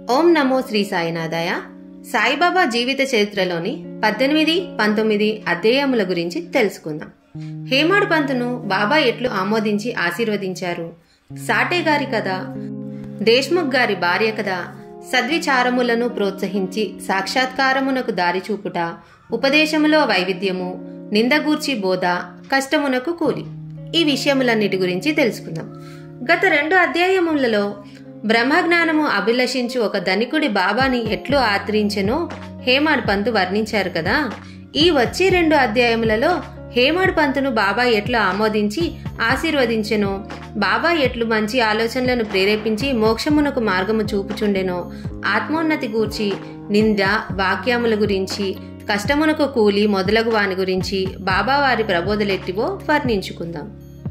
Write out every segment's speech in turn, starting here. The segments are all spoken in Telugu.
ఓం నమో శ్రీ సాయినాథాయ సాయిబాబా జీవిత చరిత్రలోని పద్దెనిమిది పంతొమ్మిది అధ్యాయముల గురించి తెలుసుకుందాం హేమాడు పంతును బాబా ఎట్లు ఆమోదించి ఆశీర్వదించారు సాటే గారి కథ దేశ్ముఖ్ గారి భార్య కథ సద్విచారములను ప్రోత్సహించి సాక్షాత్కారమునకు దారి చూపుట ఉపదేశములో వైవిధ్యము నిందగూర్చి బోధ కష్టమునకు కూలి ఈ విషయములన్నిటి గురించి తెలుసుకుందాం గత రెండు అధ్యాయములలో బ్రహ్మజ్ఞానము అభిలషించు ఒక ధనికుడి బాబాని ఎట్లు ఆదరించెనో హేమాడ్ పంతు వర్ణించారు కదా ఈ వచ్చే రెండు అధ్యాయములలో హేమాడ్ పంతును బాబా ఎట్లు ఆమోదించి ఆశీర్వదించెనో బాబా ఎట్లు మంచి ఆలోచనలను ప్రేరేపించి మోక్షమునకు మార్గము చూపుచుండెనో ఆత్మోన్నతి గూర్చి నింద వాక్యముల గురించి కష్టమునకు కూలి మొదలగు వాని గురించి బాబా వారి ప్రబోధలెట్టివో వర్ణించుకుందాం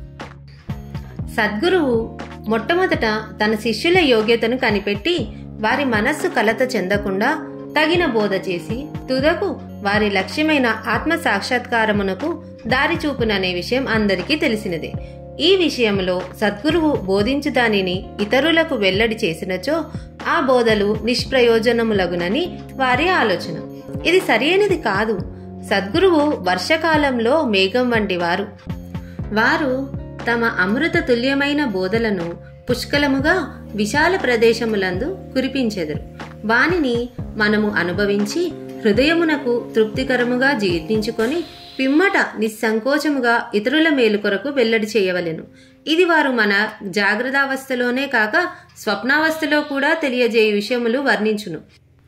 సద్గురువు మొట్టమొదట తన శిష్యుల యోగ్యతను కనిపెట్టి వారి మనస్సు కలత చెందకుండా తగిన బోధ చేసి తుదకు వారి లక్ష్యమైన ఆత్మ సాక్షాత్కారమునకు దారి చూపుననే విషయం అందరికీ తెలిసినదే ఈ విషయంలో సద్గురువు బోధించు దానిని ఇతరులకు వెల్లడి చేసినచో ఆ బోధలు నిష్ప్రయోజనములగునని వారి ఆలోచన ఇది సరైనది కాదు సద్గురువు వర్షకాలంలో మేఘం వంటి వారు వారు తమ అమృత తుల్యమైన బోధలను పుష్కలముగా విశాల ప్రదేశములందు కురిపించెదరు వానిని మనము అనుభవించి హృదయమునకు తృప్తికరముగా జీర్ణించుకొని పిమ్మట నిస్సంకోచముగా ఇతరుల మేలు కొరకు వెల్లడి చేయవలెను ఇది వారు మన జాగ్రత్తావస్థలోనే కాక స్వప్నావస్థలో కూడా తెలియజేయ విషయములు వర్ణించును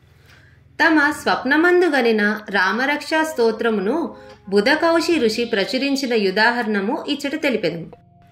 తమ స్వప్నమందు గనిన రామరక్షా స్తోత్రమును బుధకౌశి ఋషి ప్రచురించిన ఉదాహరణము ఇచ్చట తెలిపెదము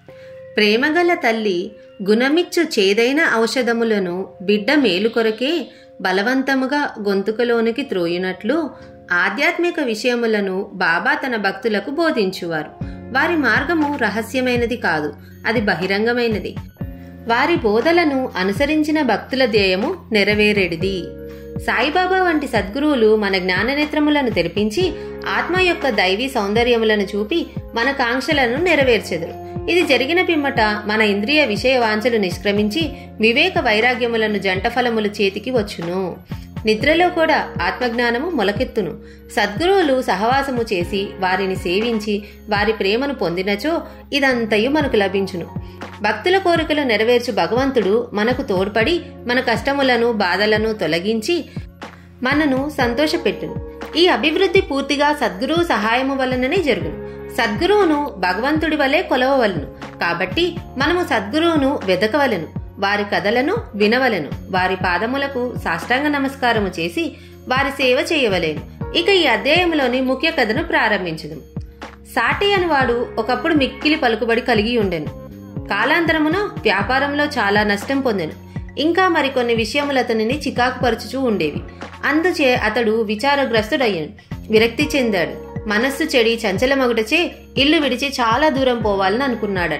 ప్రేమగల తల్లి గుణమిచ్చు చేదైన ఔషధములను బిడ్డ మేలు కొరకే బలవంతముగా గొంతుకలోనికి త్రోయునట్లు ఆధ్యాత్మిక విషయములను బాబా తన భక్తులకు బోధించువారు వారి మార్గము రహస్యమైనది కాదు అది బహిరంగమైనది వారి బోధలను అనుసరించిన భక్తుల ధ్యేయము నెరవేరెడిది సాయిబాబా వంటి సద్గురువులు మన జ్ఞాననేత్రములను తెరిపించి ఆత్మ యొక్క దైవీ సౌందర్యములను చూపి మన కాంక్షలను నెరవేర్చెదరు ఇది జరిగిన పిమ్మట మన ఇంద్రియ విషయ వాంఛలు నిష్క్రమించి వివేక వైరాగ్యములను జంట ఫలములు చేతికి వచ్చును నిద్రలో కూడా ఆత్మజ్ఞానము మొలకెత్తును సద్గురువులు సహవాసము చేసి వారిని సేవించి వారి ప్రేమను పొందినచో ఇదంతయు మనకు లభించును భక్తుల కోరికలు నెరవేర్చు భగవంతుడు మనకు తోడ్పడి మన కష్టములను బాధలను తొలగించి మనను సంతోషపెట్టును ఈ అభివృద్ధి పూర్తిగా సద్గురువు సహాయము వలననే జరుగును సద్గురువును భగవంతుడి వలె కొలవవలను కాబట్టి మనము సద్గురువును వెదకవలెను వారి కథలను వినవలెను వారి పాదములకు సాష్టాంగ నమస్కారము చేసి వారి సేవ చేయవలేను ఇక ఈ అధ్యాయంలోని ముఖ్య కథను ప్రారంభించదు సాటి అనువాడు ఒకప్పుడు మిక్కిలి పలుకుబడి కలిగి ఉండెను కాలాంతరమున వ్యాపారంలో చాలా నష్టం పొందెను ఇంకా మరికొన్ని విషయములు అతనిని చికాకు పరుచుచూ ఉండేవి అందుచే అతడు విచారగ్రస్తుడయ్యాను విరక్తి చెందాడు మనస్సు చెడి చంచలమగుటచే ఇల్లు విడిచి చాలా దూరం పోవాలని అనుకున్నాడట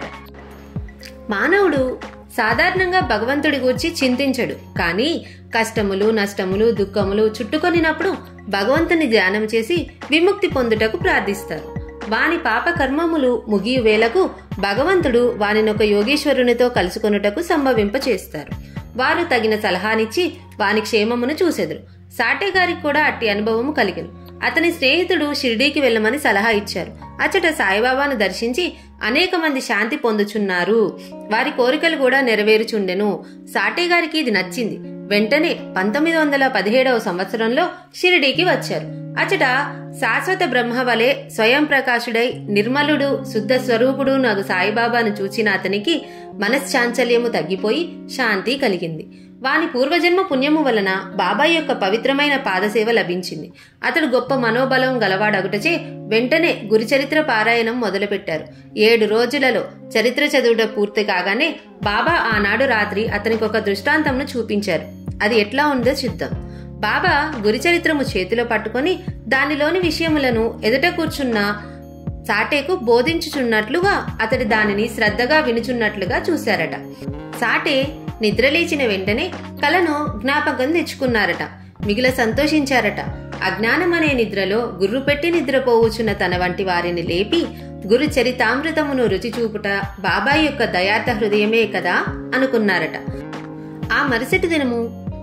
మానవుడు సాధారణంగా భగవంతుడి గూర్చి చింతించడు కానీ కష్టములు నష్టములు దుఃఖములు చుట్టుకొనినప్పుడు భగవంతుని ధ్యానం చేసి విముక్తి పొందుటకు ప్రార్థిస్తారు వాని పాప కర్మములు ముగియు వేలకు భగవంతుడు వానినొక యోగేశ్వరునితో కలుసుకొనుటకు సంభవింప చేస్తారు వారు తగిన సలహానిచ్చి వాని క్షేమమును చూసెదురు సాటే గారికి కూడా అట్టి అనుభవము కలిగను అతని స్నేహితుడు షిర్డీకి వెళ్ళమని సలహా ఇచ్చారు అచ్చట సాయిబాబాను దర్శించి అనేక మంది శాంతి పొందుచున్నారు వారి కోరికలు కూడా నెరవేరుచుండెను సాటే గారికి ఇది నచ్చింది వెంటనే పంతొమ్మిది వందల పదిహేడవ సంవత్సరంలో షిరిడీకి వచ్చారు అచట శాశ్వత బ్రహ్మ వలె స్వయం ప్రకాశుడై నిర్మలుడు శుద్ధ స్వరూపుడు నాకు సాయిబాబాను చూచిన అతనికి మనశ్చాంచల్యము తగ్గిపోయి శాంతి కలిగింది వాని పూర్వజన్మ పుణ్యము వలన బాబాయ్ యొక్క పవిత్రమైన పాదసేవ లభించింది అతడు గొప్ప మనోబలం గలవాడగుటచే వెంటనే గురుచరిత్ర పారాయణం మొదలుపెట్టారు ఏడు రోజులలో చరిత్ర చదువుట పూర్తి కాగానే బాబా ఆనాడు రాత్రి అతనికి ఒక దృష్టాంతంను చూపించారు అది ఎట్లా ఉందో చూద్దాం బాబా గురుచరిత్రము చేతిలో పట్టుకొని దానిలోని విషయములను ఎదుట కూర్చున్న సాటేకు బోధించుచున్నట్లుగా అతడి దానిని శ్రద్ధగా వినుచున్నట్లుగా చూశారట సాటే నిద్రలేచిన వెంటనే కలను జ్ఞాపకం తెచ్చుకున్నారట మిగిల సంతోషించారట అజ్ఞానమనే నిద్రలో గుర్రు పెట్టి నిద్రపోవుచున్న తన వంటి వారిని లేపి గురు చరితామృతమును రుచి చూపుట బాబాయ్ యొక్క దయార్థ హృదయమే కదా అనుకున్నారట ఆ మరుసటి దినము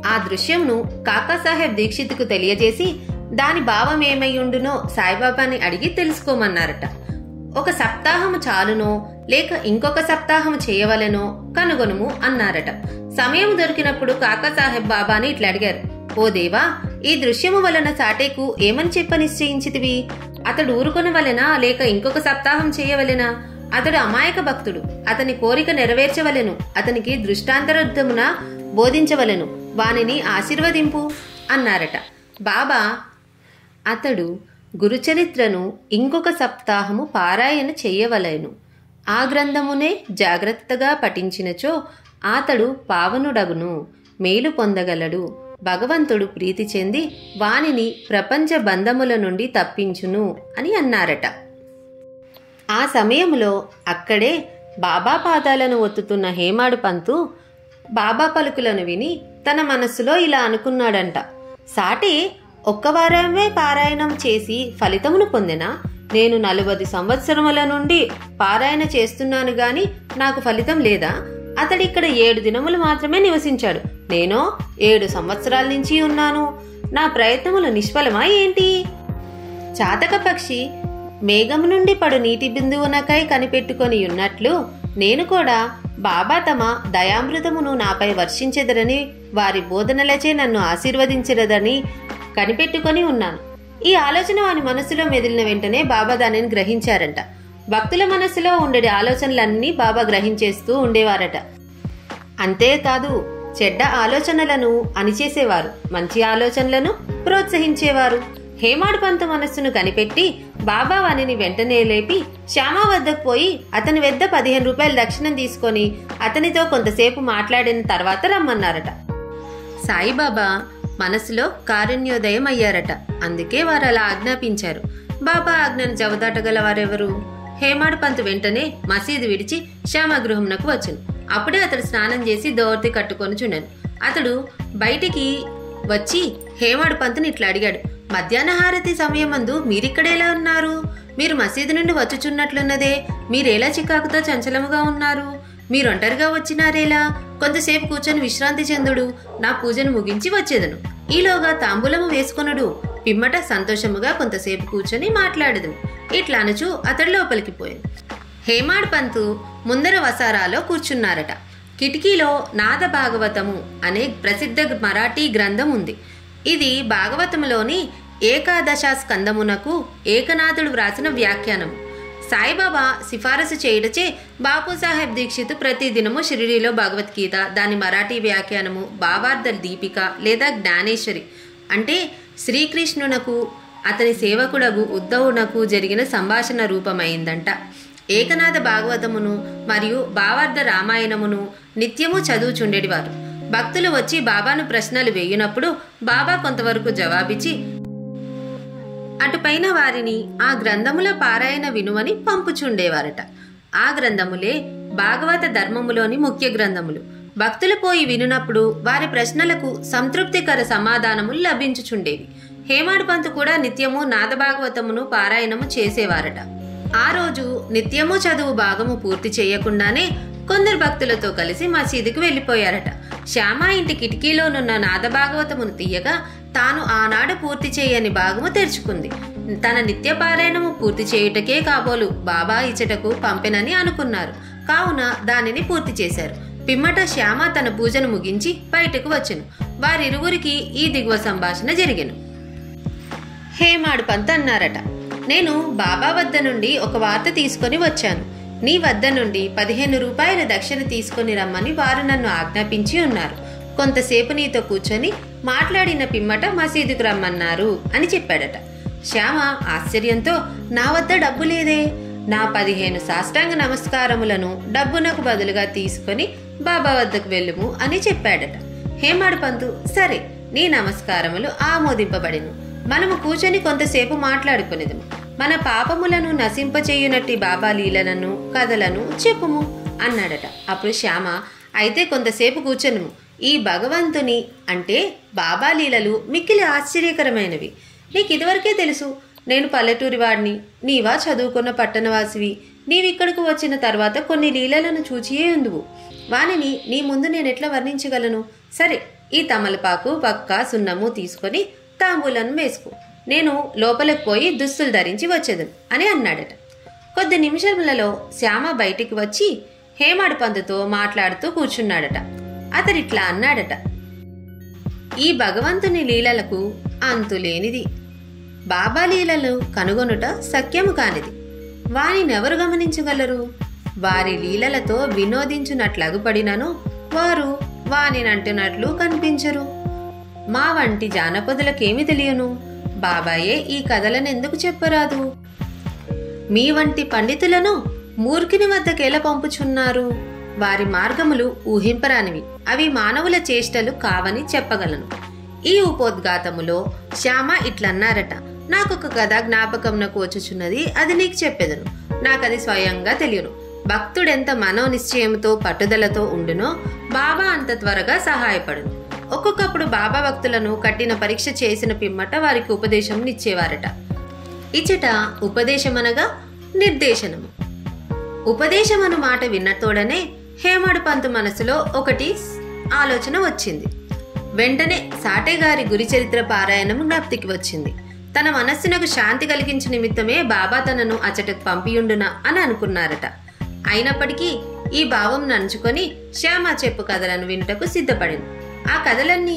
ఆ దృశ్యంను కాకాసాహెబ్ దీక్షిత్కు తెలియజేసి దాని భావం ఏమయ్యుండునో సాయిబాబాని అడిగి తెలుసుకోమన్నారట ఒక సప్తాహము చాలునో లేక ఇంకొక సప్తాహం చేయవలెనో కనుగొనుము అన్నారట సమయం దొరికినప్పుడు కాకాసాహెబ్ బాబాని ఇట్లా అడిగారు ఓ దేవా ఈ దృశ్యము వలన సాటేకు ఏమని చెప్ప నిశ్చయించితివి అతడు ఊరుకొన వలెనా లేక ఇంకొక సప్తాహం చేయవలెనా అతడు అమాయక భక్తుడు అతని కోరిక నెరవేర్చవలెను అతనికి దృష్టాంతరర్థమున బోధించవలెను వానిని ఆశీర్వదింపు అన్నారట బాబా అతడు గురుచరిత్రను ఇంకొక సప్తాహము పారాయణ చెయ్యవలెను ఆ గ్రంథమునే జాగ్రత్తగా పఠించినచో అతడు పావనుడగును మేలు పొందగలడు భగవంతుడు ప్రీతి చెంది వానిని ప్రపంచ బంధముల నుండి తప్పించును అని అన్నారట ఆ సమయంలో అక్కడే బాబా పాదాలను ఒత్తుతున్న హేమాడు పంతు బాబా పలుకులను విని తన మనస్సులో ఇలా అనుకున్నాడంట సాటి ఒక్క వారమే పారాయణం చేసి ఫలితమును పొందినా నేను నలుబది సంవత్సరముల నుండి పారాయణ చేస్తున్నాను గాని నాకు ఫలితం లేదా అతడిక్కడ ఏడు దినములు మాత్రమే నివసించాడు నేను ఏడు సంవత్సరాల నుంచి ఉన్నాను నా ప్రయత్నములు నిష్ఫలమా ఏంటి చాతక పక్షి మేఘము నుండి పడు నీటి బిందువునకై కనిపెట్టుకొని ఉన్నట్లు నేను కూడా బాబా తమ దయామృతమును నాపై వర్షించెదరని వారి బోధనలచే నన్ను ఆశీర్వదించరదని కనిపెట్టుకొని ఉన్నాను ఈ ఆలోచన వాని మనసులో మెదిలిన వెంటనే బాబా దానిని గ్రహించారంట భక్తుల మనసులో ఉండేటి ఆలోచనలన్నీ బాబా గ్రహించేస్తూ ఉండేవారట అంతేకాదు చెడ్డ ఆలోచనలను అణిచేసేవారు మంచి ఆలోచనలను ప్రోత్సహించేవారు హేమాడు పంత మనస్సును కనిపెట్టి బాబా వానిని వెంటనే లేపి శ్యామ వద్దకు పోయి అతని వద్ద పదిహేను రూపాయలు దక్షిణం తీసుకొని అతనితో కొంతసేపు మాట్లాడిన తర్వాత రమ్మన్నారట సాయిబాబా మనసులో కారుణ్యోదయం అయ్యారట అందుకే వారు అలా ఆజ్ఞాపించారు బాబా ఆజ్ఞను జవదాటగల వారెవరు హేమాడు పంతు వెంటనే మసీదు విడిచి శ్యామగృహంనకు వచ్చును అప్పుడే అతడు స్నానం చేసి దోర్తి కట్టుకొని చుండెను అతడు బయటికి వచ్చి హేమాడు పంతుని ఇట్లా అడిగాడు మధ్యాహ్న హారతి సమయమందు మీరిక్కడెలా ఉన్నారు మీరు మసీదు నుండి వచ్చుచున్నట్లున్నదే మీరెలా చికాకుతో చంచలముగా ఉన్నారు మీరు ఒంటరిగా వచ్చినారేలా కొంతసేపు కూర్చొని విశ్రాంతి చెందుడు నా పూజను ముగించి వచ్చేదను ఈలోగా తాంబూలము వేసుకొనుడు పిమ్మట సంతోషముగా కొంతసేపు కూర్చొని మాట్లాడదు ఇట్లా అనుచు అతడు లోపలికి పోయాను హేమాడ్ పంతు ముందర వసారాలో కూర్చున్నారట కిటికీలో నాద భాగవతము అనే ప్రసిద్ధ మరాఠీ గ్రంథం ఉంది ఇది భాగవతములోని ఏకాదశ స్కందమునకు ఏకనాథుడు వ్రాసిన వ్యాఖ్యానము సాయిబాబా సిఫారసు చేయుటచే బాపూసాహెబ్ దీక్షిత్ ప్రతిదినము షిరిడీలో భగవద్గీత దాని మరాఠీ వ్యాఖ్యానము భావార్థ దీపిక లేదా జ్ఞానేశ్వరి అంటే శ్రీకృష్ణునకు అతని సేవకుడగు ఉద్ధవునకు జరిగిన సంభాషణ రూపమైందంట ఏకనాథ భాగవతమును మరియు భావార్థ రామాయణమును నిత్యము చదువుచుండేటివారు భక్తులు వచ్చి బాబాను ప్రశ్నలు వేయునప్పుడు బాబా కొంతవరకు జవాబిచ్చి అటుపైన వారిని ఆ గ్రంథముల పారాయణ వినుమని పంపుచుండేవారట ఆ గ్రంథములే భాగవత ధర్మములోని ముఖ్య గ్రంథములు భక్తులు పోయి వినునప్పుడు వారి ప్రశ్నలకు సంతృప్తికర సమాధానములు లభించుచుండేవి హేమాడు పంతు కూడా నిత్యము నాదభాగవతమును పారాయణము చేసేవారట ఆ రోజు నిత్యము చదువు భాగము పూర్తి చేయకుండానే కొందరు భక్తులతో కలిసి మసీదుకు వెళ్లిపోయారట శ్యామ ఇంటి కిటికీలోనున్న నాదభాగవతమును తీయగా తాను ఆనాడు పూర్తి చేయని భాగము తెరుచుకుంది తన నిత్య పారాయణము పూర్తి చేయుటకే కాబోలు బాబా ఇచ్చటకు పంపెనని అనుకున్నారు కావున దానిని పూర్తి చేశారు పిమ్మట శ్యామ తన పూజను ముగించి బయటకు వచ్చెను వారిరువురికి ఈ దిగువ సంభాషణ జరిగెను హేమాడు పంత్ అన్నారట నేను బాబా వద్ద నుండి ఒక వార్త తీసుకొని వచ్చాను నీ వద్ద నుండి పదిహేను రూపాయల దక్షిణ తీసుకొని రమ్మని వారు నన్ను ఆజ్ఞాపించి ఉన్నారు కొంతసేపు నీతో కూర్చొని మాట్లాడిన పిమ్మట మసీదుకు రమ్మన్నారు అని చెప్పాడట శ్యామ ఆశ్చర్యంతో నా వద్ద డబ్బు లేదే నా పదిహేను సాష్టాంగ నమస్కారములను డబ్బునకు బదులుగా తీసుకొని బాబా వద్దకు వెళ్ళుము అని చెప్పాడట హేమాడు పంతు సరే నీ నమస్కారములు ఆమోదింపబడిను మనము కూర్చొని కొంతసేపు మాట్లాడుకునేదము మన పాపములను నశింపచేయునట్టి బాబా లీలలను కథలను చెప్పుము అన్నాడట అప్పుడు శ్యామ అయితే కొంతసేపు కూర్చొనుము ఈ భగవంతుని అంటే బాబా లీలలు మిక్కిలి ఆశ్చర్యకరమైనవి నీకు ఇదివరకే తెలుసు నేను పల్లెటూరి వాడిని నీవా చదువుకున్న పట్టణవాసివి నీవిక్కడకు వచ్చిన తర్వాత కొన్ని లీలలను చూచియే ఉందువు వానిని నీ ముందు నేను ఎట్లా వర్ణించగలను సరే ఈ తమలపాకు పక్క సున్నము తీసుకొని తాంబూలను వేసుకో నేను లోపలికి పోయి దుస్తులు ధరించి వచ్చేదను అని అన్నాడట కొద్ది నిమిషములలో శ్యామ బయటికి వచ్చి హేమాడు పంతుతో మాట్లాడుతూ కూర్చున్నాడట అతడిట్లా అన్నాడట ఈ భగవంతుని లీలలకు అంతులేనిది బాబా లీలలు కనుగొనుట సఖ్యము కానిది వానినెవరు గమనించగలరు వారి లీలలతో వినోదించునట్లగుపడినను వారు వానినంటున్నట్లు కనిపించరు మా వంటి జానపదులకేమి తెలియను బాబాయే ఈ కథలను ఎందుకు చెప్పరాదు మీ వంటి పండితులను మూర్ఖుని వద్దకెల పంపుచున్నారు వారి మార్గములు ఊహింపరానివి అవి మానవుల చేష్టలు కావని చెప్పగలను ఈ ఉపోద్ఘాతములో శ్యామ ఇట్లన్నారట నాకొక కథ జ్ఞాపకంనకు వచ్చుచున్నది అది నీకు చెప్పెదను నాకది స్వయంగా తెలియను భక్తుడెంత మనోనిశ్చయముతో పట్టుదలతో ఉండునో బాబా అంత త్వరగా సహాయపడును ఒక్కొక్కప్పుడు బాబా భక్తులను కట్టిన పరీక్ష చేసిన పిమ్మట వారికి ఉపదేశం ఇచ్చేవారట ఇచ్చట ఉపదేశమనగా నిర్దేశనము ఉపదేశమను మాట విన్నతోడనే హేమడు పంతు మనసులో ఒకటి ఆలోచన వచ్చింది వెంటనే సాటెగారి గురి చరిత్ర పారాయణం జ్ఞప్తికి వచ్చింది తన మనస్సునకు శాంతి కలిగించు నిమిత్తమే బాబా తనను అచటకు పంపియుండునా అని అనుకున్నారట అయినప్పటికీ ఈ భావం నంచుకొని శ్యామ చెప్పు కథలను వినుటకు సిద్ధపడింది ఆ కథలన్నీ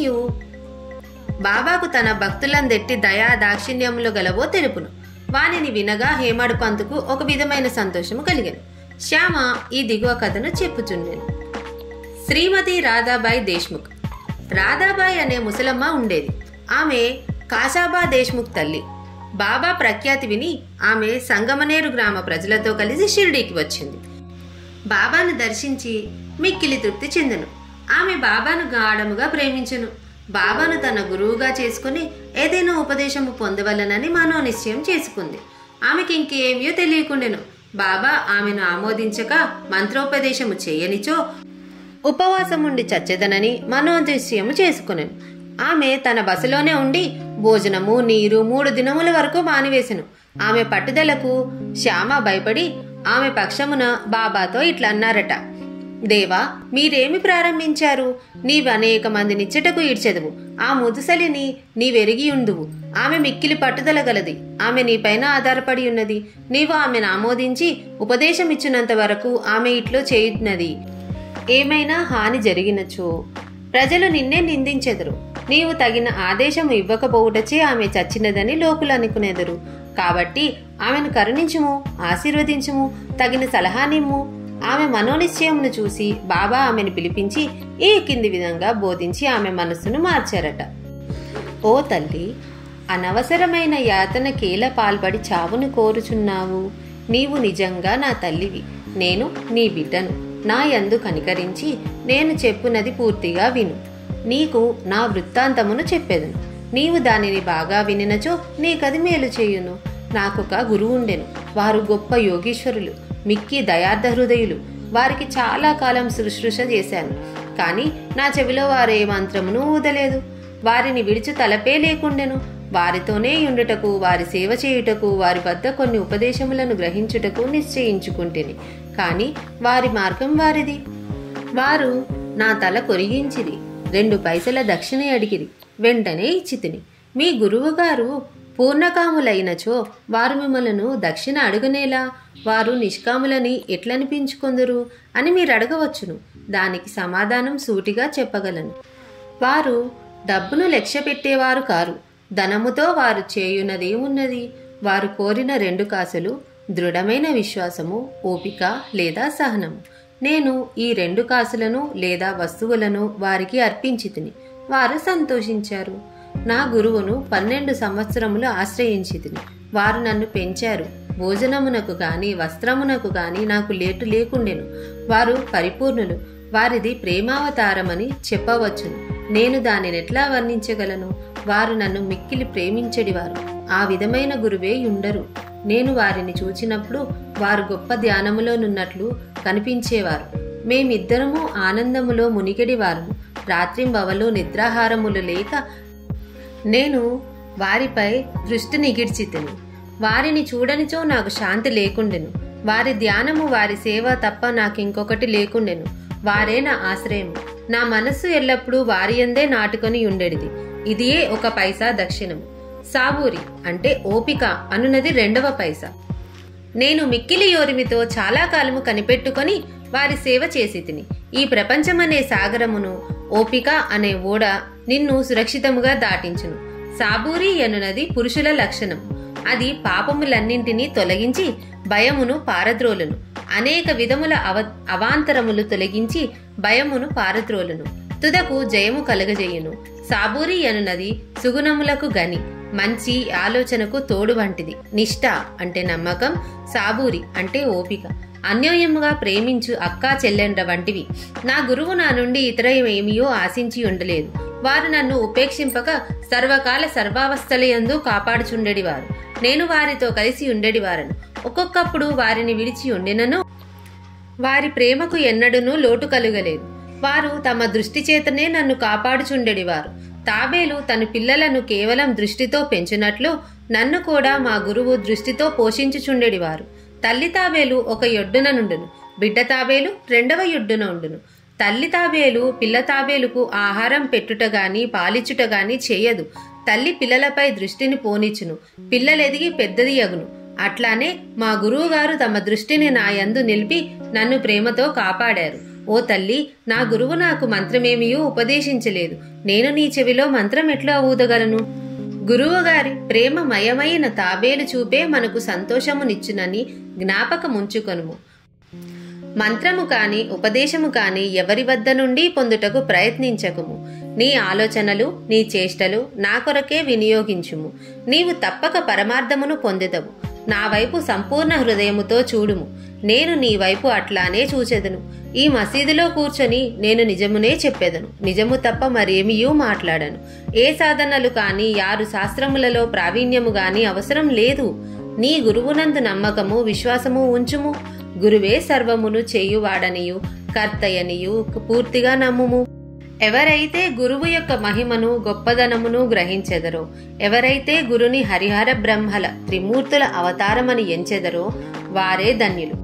బాబాకు తన భక్తులందెట్టి దయా దాక్షిణ్యములు గలవో తెలుపును వానిని వినగా హేమాడు పంతుకు ఒక విధమైన సంతోషము కలిగను శ్యామ ఈ దిగువ కథను చెప్పుచుండెను శ్రీమతి రాధాబాయి దేశ్ముఖ్ రాధాబాయి అనే ముసలమ్మ ఉండేది ఆమె కాసాబా దేశ్ముఖ్ తల్లి బాబా ప్రఖ్యాతి విని ఆమె సంగమనేరు గ్రామ ప్రజలతో కలిసి షిర్డీకి వచ్చింది బాబాను దర్శించి మిక్కిలి తృప్తి చెందెను ఆమె బాబాను గాఢముగా ప్రేమించెను బాబాను తన గురువుగా చేసుకుని ఏదైనా ఉపదేశము పొందవలనని మనోనిశ్చయం చేసుకుంది ఆమెకి ఇంకేమీ తెలియకుండెను బాబా ఆమెను ఆమోదించక మంత్రోపదేశము చేయనిచో ఉపవాసముండి చచ్చెదనని మనోనిశ్చయము చేసుకునేను ఆమె తన బసలోనే ఉండి భోజనము నీరు మూడు దినముల వరకు మానివేసెను ఆమె పట్టుదలకు శ్యామ భయపడి ఆమె పక్షమున బాబాతో ఇట్లా అన్నారట దేవా మీరేమి ప్రారంభించారు నీవు అనేక మందినిచ్చటకు ఈడ్చెదవు ఆ ముదుసలిని నీవెరిగి ఉండువు ఆమె మిక్కిలి పట్టుదల గలది ఆమె నీపైన ఆధారపడి ఉన్నది నీవు ఆమెను ఆమోదించి ఉపదేశం ఇచ్చినంత వరకు ఆమె ఇట్లో చేయున్నది ఏమైనా హాని జరిగినచో ప్రజలు నిన్నే నిందించెదరు నీవు తగిన ఆదేశము ఇవ్వకపోవుటచే ఆమె చచ్చినదని లోకులు అనుకునేదరు కాబట్టి ఆమెను కరుణించుము ఆశీర్వదించుము తగిన సలహానిమ్ము ఆమె మనోనిశ్చయమును చూసి బాబా ఆమెను పిలిపించి ఈ కింది విధంగా బోధించి ఆమె మనస్సును మార్చారట ఓ తల్లి అనవసరమైన యాతన కేల పాల్పడి చావును కోరుచున్నావు నీవు నిజంగా నా తల్లివి నేను నీ బిడ్డను నా యందు కనికరించి నేను చెప్పునది పూర్తిగా విను నీకు నా వృత్తాంతమును చెప్పెదను నీవు దానిని బాగా వినినచో నీకది మేలు చేయును నాకొక గురువుండెను వారు గొప్ప యోగీశ్వరులు మిక్కి దయార్థ హృదయులు వారికి చాలా కాలం శుశ్రూష చేశాను కానీ నా చెవిలో వారే మంత్రమును ఊదలేదు వారిని విడిచి తలపే లేకుండెను వారితోనే ఉండుటకు వారి సేవ చేయుటకు వారి వద్ద కొన్ని ఉపదేశములను గ్రహించుటకు నిశ్చయించుకుంటేని కానీ వారి మార్గం వారిది వారు నా తల కొరిగించిరి రెండు పైసల దక్షిణ అడిగిరి వెంటనే ఇచ్చితిని మీ గురువుగారు పూర్ణకాములైనచో వారు మిమ్మలను దక్షిణ అడుగునేలా వారు నిష్కాములని ఎట్లనిపించుకొందురు అని మీరు అడగవచ్చును దానికి సమాధానం సూటిగా చెప్పగలను వారు డబ్బును లక్ష్య పెట్టేవారు కారు ధనముతో వారు చేయునదేమున్నది వారు కోరిన రెండు కాసులు దృఢమైన విశ్వాసము ఓపిక లేదా సహనము నేను ఈ రెండు కాసులను లేదా వస్తువులను వారికి అర్పించి తిని వారు సంతోషించారు నా గురువును పన్నెండు సంవత్సరములు ఆశ్రయించి తిని వారు నన్ను పెంచారు భోజనమునకు గాని వస్త్రమునకు గాని నాకు లేటు లేకుండెను వారు పరిపూర్ణులు వారిది ప్రేమావతారమని చెప్పవచ్చును నేను దానిని ఎట్లా వర్ణించగలను వారు నన్ను మిక్కిలి ప్రేమించెడివారు ఆ విధమైన గురువే ఉండరు నేను వారిని చూచినప్పుడు వారు గొప్ప ధ్యానములోనున్నట్లు కనిపించేవారు మేమిద్దరము ఆనందములో మునిగడివారము రాత్రింబవలు నిద్రాహారములు లేక నేను వారిపై దృష్టి నిగిడ్చితిని వారిని చూడనిచో నాకు శాంతి లేకుండెను వారి ధ్యానము వారి సేవ తప్ప నాకు ఇంకొకటి లేకుండెను వారే నా ఆశ్రయం నా మనస్సు ఎల్లప్పుడూ వారియందే నాటుకొని ఉండేడిది ఇదియే ఒక పైసా దక్షిణము సాబూరి అంటే ఓపిక అనున్నది రెండవ పైసా నేను మిక్కిలి యోరిమితో చాలా కాలము కనిపెట్టుకొని వారి సేవ చేసి తిని ఈ ప్రపంచమనే సాగరమును ఓపిక అనే ఓడ నిన్ను సురక్షితముగా దాటించును సాబూరి అనునది పురుషుల లక్షణం అది పాపములన్నింటినీ తొలగించి భయమును పారద్రోలును అనేక విధముల అవ అవాంతరములు తొలగించి భయమును పారద్రోలును తుదకు జయము కలగజేయును సాబూరి అనునది సుగుణములకు గని మంచి ఆలోచనకు తోడు వంటిది నిష్ఠ అంటే నమ్మకం సాబూరి అంటే ఓపిక అన్యోన్యముగా ప్రేమించు అక్కా చెల్లెండ్ర వంటివి నా గురువు నా నుండి ఇతర ఏమియో ఆశించి ఉండలేదు వారు నన్ను ఉపేక్షింపక సర్వకాల సర్వావస్థలయందు కాపాడుచుండెడివారు నేను వారితో కలిసి ఉండేడివారను ఒక్కొక్కప్పుడు వారిని విడిచి ఉండినను వారి ప్రేమకు ఎన్నడూనూ లోటు కలుగలేదు వారు తమ దృష్టి చేతనే నన్ను కాపాడుచుండెడివారు తాబేలు తన పిల్లలను కేవలం దృష్టితో పెంచినట్లు నన్ను కూడా మా గురువు దృష్టితో పోషించుచుండెడివారు తల్లి తాబేలు ఒక యొడ్డున నుండును బిడ్డ తాబేలు రెండవ యొడ్డున ఉండును తల్లి తాబేలు పిల్ల తాబేలుకు ఆహారం పెట్టుట గాని పాలిచ్చుట గాని చేయదు తల్లి పిల్లలపై దృష్టిని పోనిచ్చును పిల్లలెదిగి పెద్దది యగును అట్లానే మా గురువుగారు తమ దృష్టిని నా యందు నిలిపి నన్ను ప్రేమతో కాపాడారు ఓ తల్లి నా గురువు నాకు మంత్రమేమియూ ఉపదేశించలేదు నేను నీ చెవిలో మంత్రం ఎట్లా ఊదగలను గురువుగారి ప్రేమమయమైన తాబేలు చూపే మనకు సంతోషమునిచ్చునని జ్ఞాపకముంచుకొనుము మంత్రము కాని ఉపదేశము కాని ఎవరి వద్ద నుండి పొందుటకు ప్రయత్నించకుము నీ ఆలోచనలు నీ చేష్టలు నా కొరకే వినియోగించుము నీవు తప్పక పరమార్థమును పొందుదవు నా వైపు సంపూర్ణ హృదయముతో చూడుము నేను నీ వైపు అట్లానే చూచెదను ఈ మసీదులో కూర్చొని నేను నిజమునే చెప్పెదను నిజము తప్ప మరేమియూ మాట్లాడను ఏ సాధనలు కాని యారు శాస్త్రములలో ప్రావీణ్యము గాని అవసరం లేదు నీ గురువునందు నమ్మకము విశ్వాసము ఉంచుము గురువే సర్వమును చేయువాడనియు కర్తయనియు పూర్తిగా నమ్ముము ఎవరైతే గురువు యొక్క మహిమను గొప్పదనమును గ్రహించెదరో ఎవరైతే గురుని హరిహర బ్రహ్మల త్రిమూర్తుల అవతారమని ఎంచెదరో వారే ధన్యులు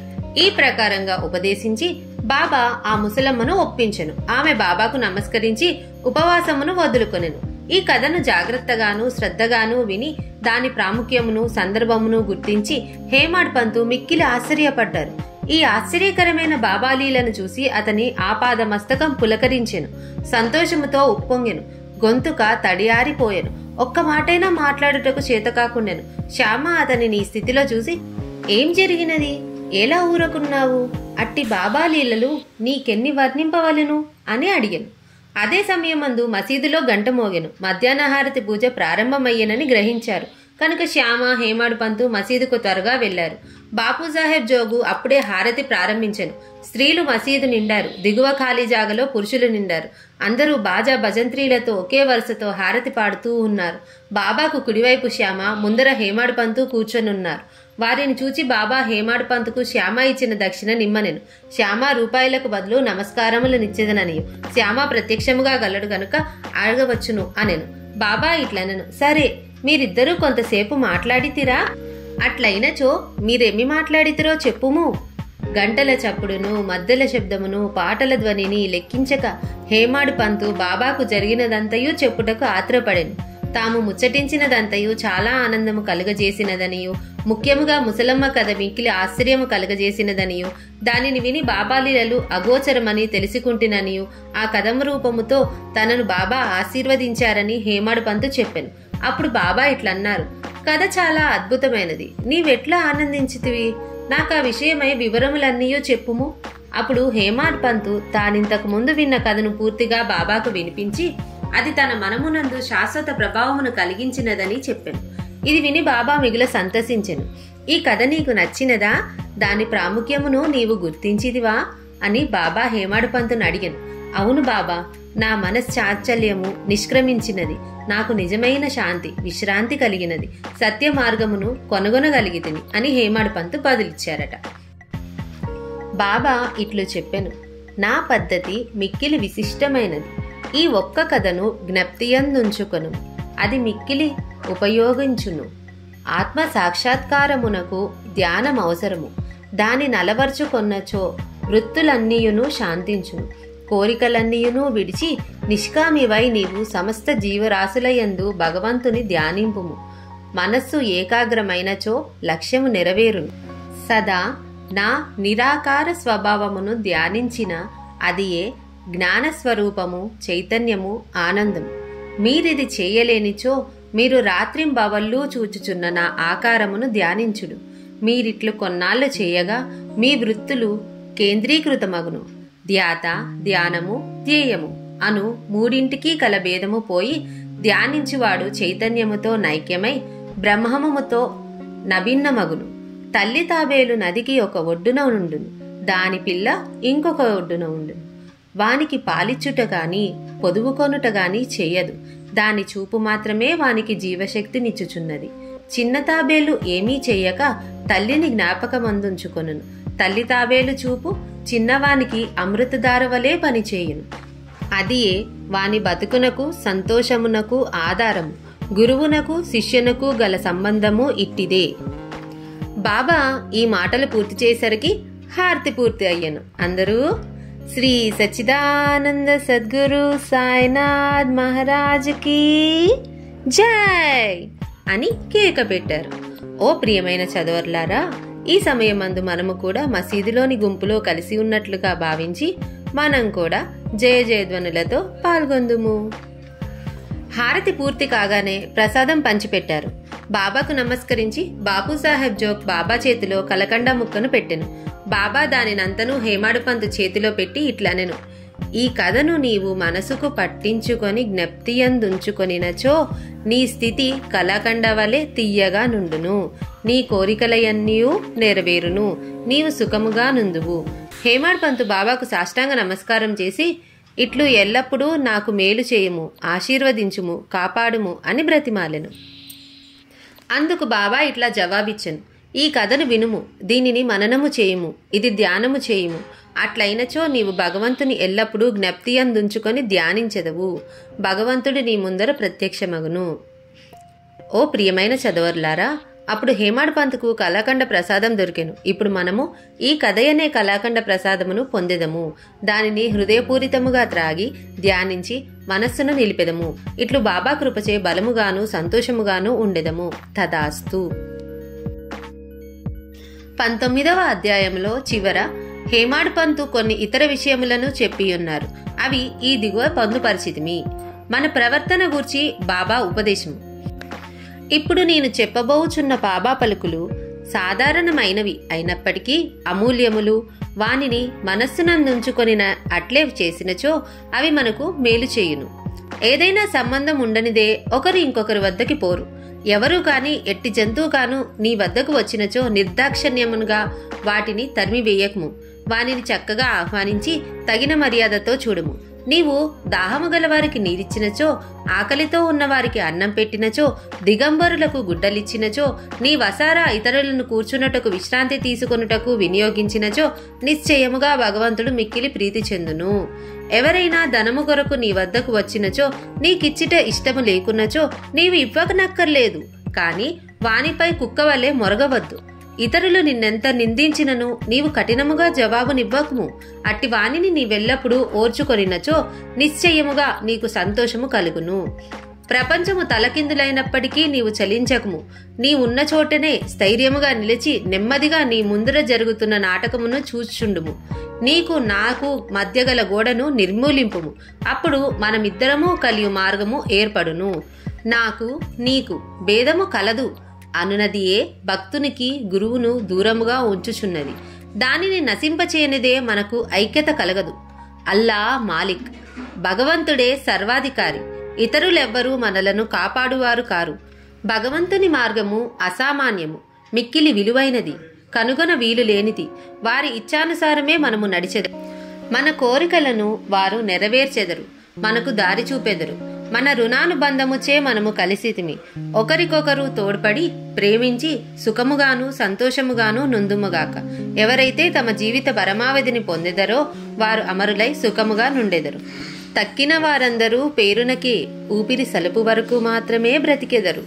ఈ ప్రకారంగా ఉపదేశించి బాబా ఆ ముసలమ్మను ఒప్పించెను ఆమె బాబాకు నమస్కరించి ఉపవాసమును వదులుకొనెను ఈ కథను జాగ్రత్తగాను శ్రద్ధగాను విని దాని ప్రాముఖ్యమును సందర్భమును గుర్తించి హేమాడ్ పంతు మిక్కిలి ఆశ్చర్యపడ్డారు ఈ ఆశ్చర్యకరమైన బాబాలీలను చూసి అతని ఆపాద మస్తకం పులకరించెను సంతోషముతో ఉప్పొంగెను గొంతుక తడియారిపోయెను ఒక్క మాటైనా మాట్లాడుటకు చేతకాకుండెను శ్యామ అతని నీ స్థితిలో చూసి ఏం జరిగినది ఎలా ఊరకున్నావు అట్టి బాబాలీలలు నీకెన్ని వర్ణింపవలెను అని అడిగాను అదే సమయమందు మసీదులో గంట మోగెను మధ్యాహ్నహారతి పూజ ప్రారంభమయ్యనని గ్రహించారు కనుక శ్యామ హేమాడు పంతు మసీదుకు త్వరగా వెళ్లారు బాపు సాహెబ్ జోగు అప్పుడే హారతి ప్రారంభించెను స్త్రీలు మసీదు నిండారు దిగువ ఖాళీ జాగలో పురుషులు నిండారు అందరూ బాజా భజంత్రీలతో ఒకే వరుసతో హారతి పాడుతూ ఉన్నారు బాబాకు కుడివైపు శ్యామ ముందర హేమాడు పంతు కూర్చొనున్నారు వారిని చూచి బాబా హేమాడు పంతుకు శ్యామ ఇచ్చిన దక్షిణ నిమ్మనెను శ్యామ రూపాయలకు బదులు నమస్కారములు నిచ్చేదననియు శ్యామ ప్రత్యక్షముగా గలడు గనుక అడగవచ్చును అనెను బాబా ఇట్లనను సరే మీరిద్దరూ కొంతసేపు మాట్లాడితిరా అట్లయినచో మీరేమి మాట్లాడితిరో చెప్పుము గంటల చప్పుడును మద్దెల శబ్దమును పాటల ధ్వనిని లెక్కించక హేమాడు పంతు బాబాకు జరిగినదంతయూ చెప్పుటకు ఆత్రపడెను తాము ముచ్చటించినదంతయు చాలా ఆనందము కలుగజేసినదనియు ముఖ్యముగా ముసలమ్మ కథ మిక్కిలి ఆశ్చర్యము కలుగజేసినదనియు దానిని విని బాబాలీలలు అగోచరమని తెలిసికుంటుననియు ఆ కథము రూపముతో తనను బాబా ఆశీర్వదించారని హేమాడు పంతు చెప్పెను అప్పుడు బాబా ఇట్లన్నారు కథ చాలా అద్భుతమైనది నీవెట్లా ఆనందించితివి నాకు ఆ విషయమై వివరములన్నీయో చెప్పుము అప్పుడు హేమాడ్ పంతు తానింతకు ముందు విన్న కథను పూర్తిగా బాబాకు వినిపించి అది తన మనమునందు శాశ్వత ప్రభావమును కలిగించినదని చెప్పాను ఇది విని బాబా మిగుల సంతసించెను ఈ కథ నీకు నచ్చినదా దాని ప్రాముఖ్యమును నీవు గుర్తించిదివా అని బాబా హేమాడు పంతును అడిగాను అవును బాబా నా మనశ్చాచల్యము నిష్క్రమించినది నాకు నిజమైన శాంతి విశ్రాంతి కలిగినది సత్య మార్గమును కొనుగొనగలిగితిని అని హేమాడు పంతు బదులిచ్చారట బాబా ఇట్లు చెప్పెను నా పద్ధతి మిక్కిలి విశిష్టమైనది ఈ ఒక్క కథను జ్ఞప్తియందుంచుకొను అది మిక్కిలి ఉపయోగించును ఆత్మ సాక్షాత్కారమునకు ధ్యానం అవసరము దాని నలవర్చుకొన్నచో వృత్తులన్నీయును శాంతించును కోరికలన్నీయును విడిచి నిష్కామివై నీవు సమస్త జీవరాశులయందు భగవంతుని ధ్యానింపుము మనస్సు ఏకాగ్రమైనచో లక్ష్యము నెరవేరును సదా నా నిరాకార స్వభావమును ధ్యానించిన అదియే జ్ఞానస్వరూపము చైతన్యము ఆనందము మీరిది చేయలేనిచో మీరు రాత్రింబవళ్ళు చూచుచున్న నా ఆకారమును ధ్యానించుడు మీరిట్లు కొన్నాళ్ళు చేయగా మీ వృత్తులు కేంద్రీకృతమగును ధ్యాత ధ్యానము ధ్యేయము అను మూడింటికి కల భేదము పోయి ధ్యానించువాడు చైతన్యముతో నైక్యమై బ్రహ్మముతో నభిన్నమగును తల్లి తాబేలు నదికి ఒక ఒడ్డున ఉండును దాని పిల్ల ఇంకొక ఒడ్డున ఉండును వానికి పాలిచ్చుట గాని పొదువుకొనుట గాని చెయ్యదు దాని చూపు మాత్రమే వానికి జీవశక్తినిచ్చుచున్నది చిన్న తాబేలు ఏమీ చెయ్యక తల్లిని జ్ఞాపకమందుంచుకొనును తల్లి తాబేలు చూపు చిన్నవానికి అమృతధార వలె పనిచేయును అదియే వాని బతుకునకు సంతోషమునకు ఆధారము గురువునకు శిష్యునకు గల సంబంధము ఇట్టిదే బాబా ఈ మాటలు పూర్తి చేసరికి హారతి పూర్తి అయ్యను అందరూ శ్రీ సచ్చిదానంద సద్గురు సాయినాథ్ మహారాజ్కి జై అని కేక పెట్టారు ఓ ప్రియమైన చదవర్లారా ఈ సమయమందు మనము కూడా మసీదులోని గుంపులో కలిసి ఉన్నట్లుగా భావించి మనం కూడా జయ జయధ్వనులతో పాల్గొందుము హారతి పూర్తి కాగానే ప్రసాదం పంచిపెట్టారు బాబాకు నమస్కరించి బాపు సాహెబ్ జోక్ బాబా చేతిలో కలకండ ముక్కను పెట్టెను బాబా దానినంతను హేమాడు పంతు చేతిలో పెట్టి ఇట్లనెను ఈ కథను నీవు మనసుకు పట్టించుకొని జ్ఞప్తియందుంచుకొనినచో నీ స్థితి కలకండ వలె తీయగా నుండును నీ కోరికలయన్నీయూ నెరవేరును నీవు సుఖముగా నుందువు హేమాడ్ పంతు బాబాకు సాష్టాంగ నమస్కారం చేసి ఇట్లు ఎల్లప్పుడూ నాకు మేలు చేయుము ఆశీర్వదించుము కాపాడుము అని బ్రతిమాలెను అందుకు బాబా ఇట్లా జవాబిచ్చెను ఈ కథను వినుము దీనిని మననము చేయుము ఇది ధ్యానము చేయుము అట్లయినచో నీవు భగవంతుని ఎల్లప్పుడూ జ్ఞప్తి అందుంచుకొని ధ్యానించెదవు భగవంతుడు నీ ముందర ప్రత్యక్షమగును ఓ ప్రియమైన చదవర్లారా అప్పుడు హేమాడ్ పంత్కు కళాఖండ ప్రసాదం దొరికెను ఇప్పుడు మనము ఈ కథయనే కళాఖండ ప్రసాదమును పొందెదము దానిని హృదయపూరితముగా త్రాగి ధ్యానించి మనస్సును నిలిపెదము ఇట్లు బాబా కృపచే బలముగాను సంతోషముగాను ఉండెదము తదాస్తు పంతొమ్మిదవ అధ్యాయంలో చివర హేమాడ్ పంతు కొన్ని ఇతర విషయములను చెప్పియున్నారు అవి ఈ దిగువ పొందుపరిచితిమి మన ప్రవర్తన గూర్చి బాబా ఉపదేశము ఇప్పుడు నేను చెప్పబోచున్న బాబా పలుకులు సాధారణమైనవి అయినప్పటికీ అమూల్యములు వానిని మనస్సునందుంచుకొనిన అట్లే చేసినచో అవి మనకు మేలు చేయును ఏదైనా సంబంధం ఉండనిదే ఒకరు ఇంకొకరి వద్దకి పోరు ఎవరు కాని ఎట్టి జంతువు కాను నీ వద్దకు వచ్చినచో నిర్దాక్షణ్యమునుగా వాటిని తరిమివేయకము వానిని చక్కగా ఆహ్వానించి తగిన మర్యాదతో చూడుము నీవు దాహము గలవారికి నీరిచ్చినచో ఆకలితో ఉన్నవారికి అన్నం పెట్టినచో దిగంబరులకు గుడ్డలిచ్చినచో నీ వసారా ఇతరులను కూర్చున్నటకు విశ్రాంతి తీసుకొనుటకు వినియోగించినచో నిశ్చయముగా భగవంతుడు మిక్కిలి ప్రీతి చెందును ఎవరైనా ధనము కొరకు నీ వద్దకు వచ్చినచో నీకిచ్చిట ఇష్టము లేకున్నచో నీవు ఇవ్వకనక్కర్లేదు కాని వానిపై కుక్క వలె మొరగవద్దు ఇతరులు నిన్నెంత నిందించినను నీవు కఠినముగా జవాబునివ్వకుము అట్టి వానిని నీవెల్లప్పుడూ ఓర్చుకొనినచో నిశ్చయముగా నీకు సంతోషము కలుగును ప్రపంచము తలకిందులైనప్పటికీ నీవు చలించకము నీ ఉన్న చోటనే స్థైర్యముగా నిలిచి నెమ్మదిగా నీ ముందర జరుగుతున్న నాటకమును చూచుండుము నీకు నాకు మధ్యగల గోడను నిర్మూలింపుము అప్పుడు మనమిద్దరము కలియు మార్గము ఏర్పడును నాకు నీకు భేదము కలదు అనునదియే భక్తునికి గురువును దూరముగా ఉంచుచున్నది దానిని నశింపచేయనిదే మనకు ఐక్యత కలగదు అల్లా మాలిక్ భగవంతుడే సర్వాధికారి ఇతరులెవ్వరూ మనలను కాపాడువారు కారు భగవంతుని మార్గము అసామాన్యము మిక్కిలి విలువైనది కనుగొన వీలు లేనిది వారి ఇచ్చానుసారమే మనము నడిచెదరు మన కోరికలను వారు నెరవేర్చెదరు మనకు దారి చూపెదరు మన రుణానుబంధముచే మనము కలిసితిమి ఒకరికొకరు తోడ్పడి ప్రేమించి సుఖముగాను సంతోషముగాను నుందుముగాక ఎవరైతే తమ జీవిత పరమావధిని పొందెదరో వారు అమరులై సుఖముగా నుండెదరు తక్కిన వారందరూ పేరునకి ఊపిరి సలుపు వరకు మాత్రమే బ్రతికెదరు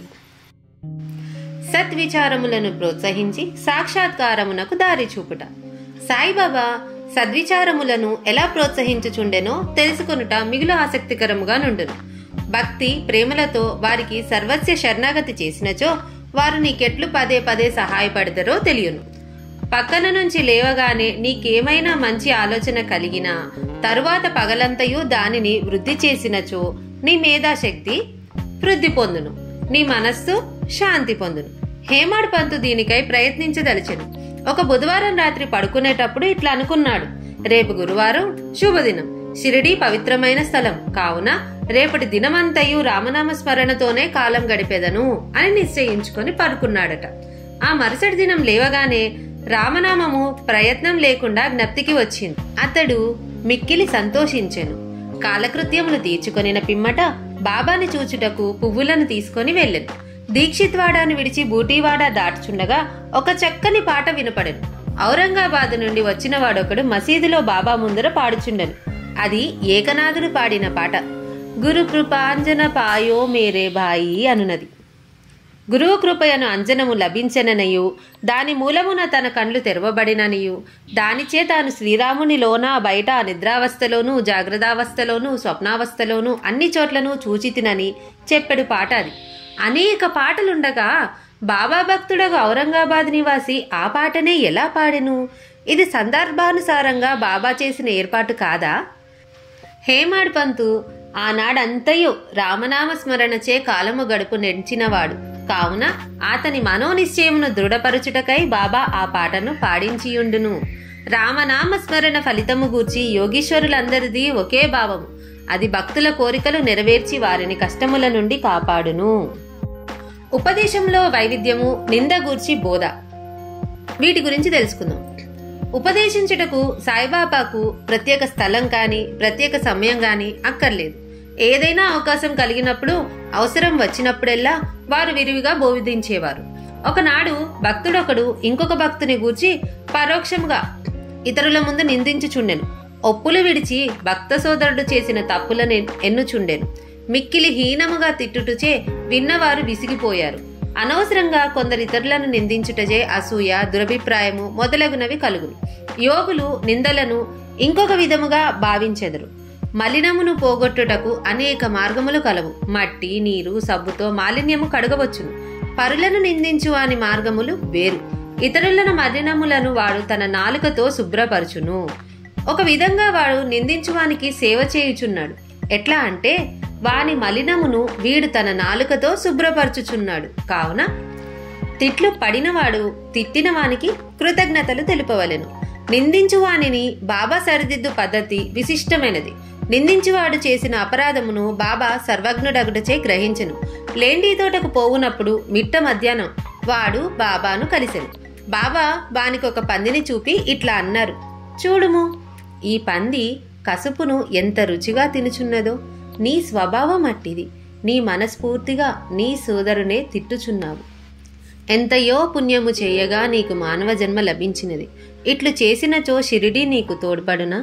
సద్విచారములను ప్రోత్సహించి సాక్షాత్కారమునకు దారి చూపుట సాయిబాబా సద్విచారములను ఎలా ప్రోత్సహించుచుండెనో తెలుసుకొనుట మిగులు ఆసక్తికరముగా నుండును భక్తి ప్రేమలతో వారికి సర్వస్య శరణాగతి చేసినచో వారు నీకెట్లు పదే పదే సహాయపడతారో తెలియను పక్కన నుంచి లేవగానే నీకేమైనా మంచి ఆలోచన కలిగినా తరువాత పగలంతయు దానిని వృద్ధి చేసినచో నీ మేధాశక్తి వృద్ధి పొందును నీ మనస్సు శాంతి పొందును హేమాడ్ పంతు దీనికై ప్రయత్నించదలిచెను ఒక బుధవారం రాత్రి పడుకునేటప్పుడు ఇట్లా అనుకున్నాడు రేపు గురువారం శుభదినం షిరిడి పవిత్రమైన స్థలం కావున రేపటి దినమంతయు రామనామ స్మరణతోనే కాలం గడిపేదను అని నిశ్చయించుకొని పడుకున్నాడట ఆ మరుసటి దినం లేవగానే రామనామము ప్రయత్నం లేకుండా జ్ఞప్తికి వచ్చింది అతడు మిక్కిలి సంతోషించెను కాలకృత్యములు తీర్చుకొనిన పిమ్మట బాబాని చూచుటకు పువ్వులను తీసుకొని వెళ్ళెను దీక్షిత్వాడాను విడిచి బూటీవాడ దాటుచుండగా ఒక చక్కని పాట వినపడెను ఔరంగాబాద్ నుండి వచ్చిన వాడొకడు మసీదులో బాబా ముందర పాడుచుండెను అది ఏకనాథుడు పాడిన పాట గురు కృపాంజన పాయో మేరే బాయి అనునది గురువు కృపయను అంజనము లభించననయు దాని మూలమున తన కండ్లు తెరవబడిననియు దానిచే తాను శ్రీరామునిలోన బయట నిద్రావస్థలోనూ జాగ్రత్తావస్థలోనూ స్వప్నావస్థలోనూ అన్ని చోట్లను చూచితినని చెప్పెడు పాట అది అనేక పాటలుండగా బాబా భక్తుడగు ఔరంగాబాద్ నివాసి ఆ పాటనే ఎలా పాడెను ఇది సందర్భానుసారంగా బాబా చేసిన ఏర్పాటు కాదా హేమాడ్ పంతు ఆనాడంతయు రామనామ స్మరణచే కాలము గడుపు నెంచినవాడు కావున అతని మనోనిశ్చయమును దృఢపరచుటకై బాబా ఆ పాటను పాడించియుండును రామనామ స్మరణ ఫలితము గూర్చి యోగీశ్వరులందరిది ఒకే భావము అది భక్తుల కోరికలు నెరవేర్చి వారిని కష్టముల నుండి కాపాడును ఉపదేశంలో వైవిధ్యము నింద గూర్చి బోధ వీటి గురించి తెలుసుకుందాం ఉపదేశించుటకు సాయిబాబాకు ప్రత్యేక స్థలం కానీ ప్రత్యేక సమయం కానీ అక్కర్లేదు ఏదైనా అవకాశం కలిగినప్పుడు అవసరం వచ్చినప్పుడెల్లా వారు విరివిగా బోధించేవారు ఒకనాడు భక్తుడొకడు ఇంకొక భక్తుని గూర్చి పరోక్షంగా ఇతరుల ముందు నిందించుచుండెను ఒప్పులు విడిచి భక్త సోదరుడు చేసిన తప్పులను ఎన్నుచుండెను మిక్కిలి హీనముగా తిట్టుటుచే విన్నవారు విసిగిపోయారు అనవసరంగా కొందరు ఇతరులను నిందించుటచే అసూయ దురభిప్రాయము మొదలగునవి కలుగును యోగులు నిందలను ఇంకొక విధముగా భావించెదరు మలినమును పోగొట్టుటకు అనేక మార్గములు కలవు మట్టి నీరు సబ్బుతో మాలిన్యము కడగవచ్చును పరులను నిందించు అని మార్గములు వేరు ఇతరులను మలినములను వాడు తన నాలుకతో శుభ్రపరచును ఒక విధంగా వాడు నిందించువానికి సేవ చేయుచున్నాడు ఎట్లా అంటే వాని మలినమును వీడు తన నాలుకతో శుభ్రపరచుచున్నాడు కావున తిట్లు పడినవాడు తిట్టిన వానికి కృతజ్ఞతలు తెలుపవలెను నిందించువానిని బాబా సరిదిద్దు పద్ధతి విశిష్టమైనది నిందించువాడు చేసిన అపరాధమును బాబా సర్వజ్ఞుడగుటచే గ్రహించెను లేండి తోటకు పోవునప్పుడు మిట్ట మధ్యాహ్నం వాడు బాబాను కలిసెను బాబా వానికి ఒక పందిని చూపి ఇట్లా అన్నారు చూడుము ఈ పంది కసుపును ఎంత రుచిగా తినుచున్నదో నీ స్వభావం అట్టిది నీ మనస్ఫూర్తిగా నీ సోదరునే తిట్టుచున్నావు ఎంతయో పుణ్యము చేయగా నీకు మానవ జన్మ లభించినది ఇట్లు చేసినచో షిరిడి నీకు తోడ్పడునా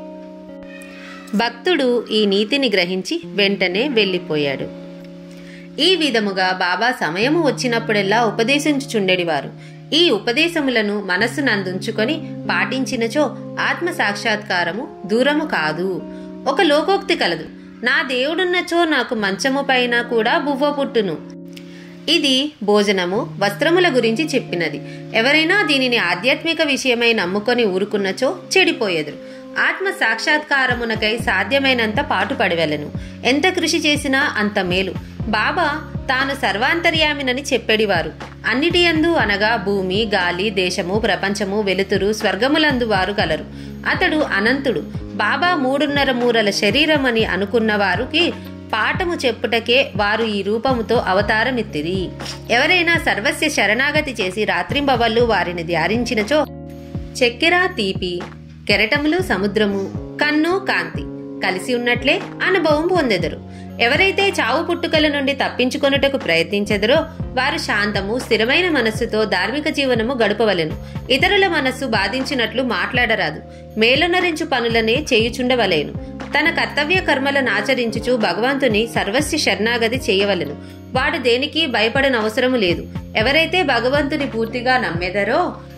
భక్తుడు ఈ నీతిని గ్రహించి వెంటనే వెళ్ళిపోయాడు ఈ విధముగా బాబా సమయము వచ్చినప్పుడెల్లా ఉపదేశించుచుండెడివారు ఈ ఉపదేశములను మనస్సునందుంచుకొని పాటించినచో ఆత్మ సాక్షాత్కారము దూరము కాదు ఒక లోకోక్తి కలదు నా దేవుడున్నచో నాకు మంచము పైన కూడా బువ్వ పుట్టును ఇది భోజనము వస్త్రముల గురించి చెప్పినది ఎవరైనా దీనిని ఆధ్యాత్మిక విషయమై నమ్ముకొని ఊరుకున్నచో చెడిపోయేదురు ఆత్మ సాక్షాత్కారమునకై సాధ్యమైనంత పాటుపడవెలను ఎంత కృషి చేసినా అంత మేలు బాబా తాను సర్వాంతర్యామినని చెప్పేడివారు అన్నిటి యందు అనగా భూమి గాలి దేశము ప్రపంచము వెలుతురు స్వర్గములందు వారు గలరు అతడు అనంతుడు బాబా మూడున్నర మూరల శరీరం అని అనుకున్న వారికి పాఠము చెప్పుటకే వారు ఈ రూపముతో అవతారమిత్తిరి ఎవరైనా సర్వస్య శరణాగతి చేసి రాత్రింబవళ్ళు వారిని ధ్యానించినచో చక్కెర తీపి కెరటములు సముద్రము కన్ను కాంతి కలిసి ఉన్నట్లే అనుభవం పొందెదరు ఎవరైతే చావు పుట్టుకల నుండి తప్పించుకొనుటకు ప్రయత్నించెదరో వారు శాంతము స్థిరమైన మనస్సుతో ధార్మిక జీవనము గడపవలెను ఇతరుల మనస్సు బాధించినట్లు మాట్లాడరాదు మేలునరించు పనులనే చేయుచుండవలేను తన కర్తవ్య కర్మలను ఆచరించుచు భగవంతుని సర్వస్వ శరణాగతి చేయవలెను వాడు దేనికి భయపడనవసరము లేదు ఎవరైతే భగవంతుని పూర్తిగా నమ్మెదరో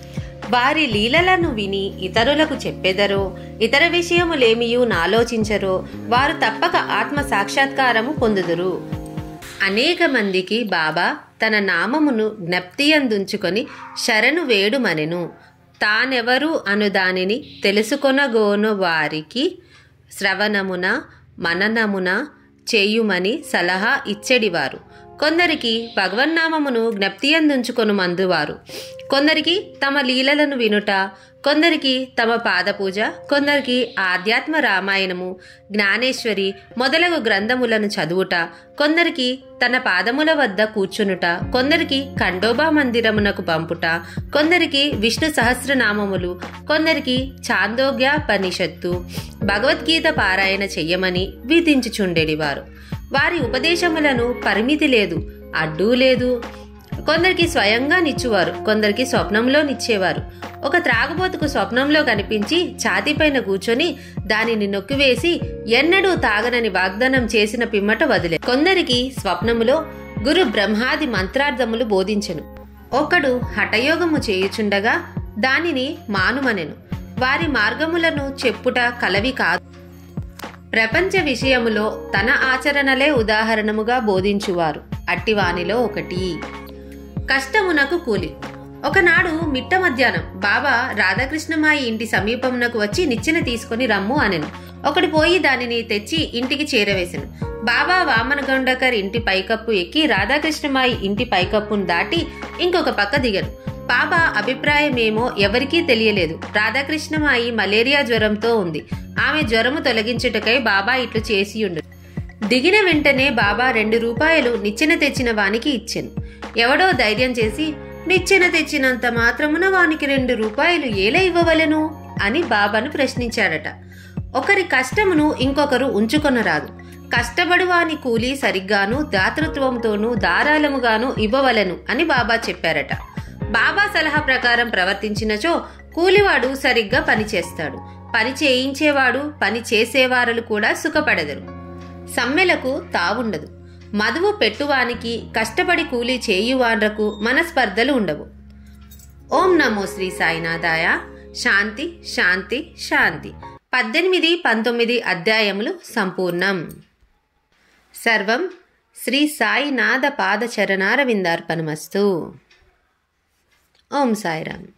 వారి లీలలను విని ఇతరులకు చెప్పెదరో ఇతర విషయములేమియూ నాలోచించరో వారు తప్పక ఆత్మ సాక్షాత్కారము పొందుదురు అనేక మందికి బాబా తన నామమును జ్ఞప్తియందుంచుకొని శరణు వేడుమనెను తానెవరు అను దానిని తెలుసుకొనగోను వారికి శ్రవణమున మననమున చేయుమని సలహా ఇచ్చెడివారు కొందరికి భగవన్నామమును జ్ఞప్తియందుంచుకొను మందువారు కొందరికి తమ లీలలను వినుట కొందరికి తమ పాదపూజ కొందరికి ఆధ్యాత్మ రామాయణము జ్ఞానేశ్వరి మొదలగు గ్రంథములను చదువుట కొందరికి తన పాదముల వద్ద కూర్చునుట కొందరికి ఖండోబా మందిరమునకు పంపుట కొందరికి విష్ణు సహస్రనామములు కొందరికి చాందోగ్యాపనిషత్తు భగవద్గీత పారాయణ చెయ్యమని విధించుచుండెడివారు వారి ఉపదేశములను పరిమితి లేదు అడ్డూ లేదు కొందరికి స్వయంగా నిచ్చువారు కొందరికి స్వప్నంలో నిచ్చేవారు ఒక త్రాగుబోతుకు స్వప్నంలో కనిపించి ఛాతీపైన కూర్చొని దానిని నొక్కివేసి ఎన్నడూ తాగనని వాగ్దానం చేసిన పిమ్మట వదిలే కొందరికి స్వప్నములో గురు బ్రహ్మాది మంత్రార్థములు బోధించెను ఒకడు హఠయోగము చేయుచుండగా దానిని మానుమనెను వారి మార్గములను చెప్పుట కలవి కాదు ప్రపంచ విషయములో తన ఆచరణలే ఉదాహరణముగా బోధించువారు అట్టివానిలో ఒకటి కష్టమునకు కూలి ఒకనాడు మిట్ట మధ్యాహ్నం బాబా రాధాకృష్ణమాయి ఇంటి సమీపమునకు వచ్చి నిచ్చెన తీసుకుని రమ్ము అనెను ఒకడు పోయి దానిని తెచ్చి ఇంటికి చేరవేశను బాబా వామనగౌండకర్ ఇంటి పైకప్పు ఎక్కి రాధాకృష్ణమాయి ఇంటి పైకప్పును దాటి ఇంకొక పక్క దిగను బాబా అభిప్రాయమేమో ఎవరికీ తెలియలేదు రాధాకృష్ణమాయి మలేరియా జ్వరంతో ఉంది ఆమె జ్వరము తొలగించుటకై బాబా ఇట్లు చేసియుండు దిగిన వెంటనే బాబా రెండు రూపాయలు నిచ్చెన తెచ్చిన వానికి ఇచ్చెను ఎవడో ధైర్యం చేసి నిచ్చెన తెచ్చినంత మాత్రమున వానికి రెండు రూపాయలు ఏలా ఇవ్వవలెను అని బాబాను ప్రశ్నించాడట ఒకరి కష్టమును ఇంకొకరు ఉంచుకొనరాదు కష్టపడు వాని కూలి సరిగ్గాను దాతృత్వంతోనూ ధారాళముగాను ఇవ్వవలెను అని బాబా చెప్పారట బాబా సలహా ప్రకారం ప్రవర్తించినచో కూలివాడు సరిగ్గా పనిచేస్తాడు పని చేయించేవాడు పని చేసేవారులు కూడా సుఖపడెదరు సమ్మెలకు తావుండదు మదువు పెట్టువానికి కష్టపడి కూలీ చేయువాళ్లకు మనస్పర్ధలు ఉండవు ఓం నమో శ్రీ సాయినాథాయ శాంతి శాంతి శాంతి పద్దెనిమిది పంతొమ్మిది అధ్యాయములు సంపూర్ణం సర్వం శ్రీ సాయినాథ పాద చరణారవిందార్పణమస్తు ఓం సాయిరామ్